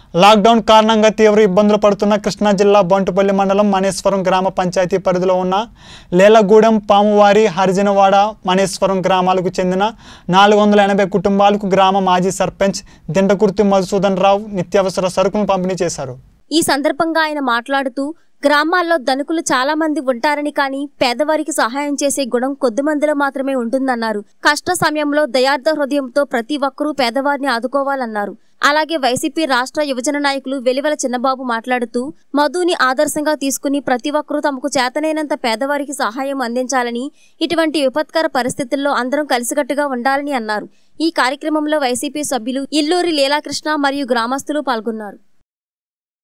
lockdown కారణంగా తీవ్ర ఇబ్బందులు పడుతున్న కృష్ణా జిల్లా బంటుపల్లి మండలం మనేశ్వరం గ్రామ పంచాయతీ పరిధిలో ఉన్న లేలగూడెం పామువారి హరిజనవాడ మనేశ్వరం గ్రామాలకు చెందిన నాలుగు వందల ఎనభై కుటుంబాలకు గ్రామ మాజీ సర్పంచ్ దిండకుర్తి మధుసూదన్ రావు నిత్యావసర సరుకులను పంపిణీ చేశారు ఈ సందర్భంగా ఆయన మాట్లాడుతూ గ్రామాల్లో ధనికులు చాలా మంది ఉంటారని కానీ పేదవారికి సహాయం చేసే గుణం కొద్ది మందిలో మాత్రమే ఉంటుందన్నారు కష్ట సమయంలో దయార్థ హృదయంతో ప్రతి ఒక్కరూ పేదవారిని ఆదుకోవాలన్నారు అలాగే వైసీపీ రాష్ట్ర యువజన నాయకులు వెలివెల చిన్నబాబు మాట్లాడుతూ మధుని ఆదర్శంగా తీసుకుని ప్రతి ఒక్కరూ తమకు చేతనైనంత పేదవారికి సహాయం అందించాలని ఇటువంటి విపత్కర పరిస్థితుల్లో అందరం కలిసికట్టుగా ఉండాలని అన్నారు ఈ కార్యక్రమంలో వైసీపీ సభ్యులు ఇల్లూరి లీలాకృష్ణ మరియు గ్రామస్తులు పాల్గొన్నారు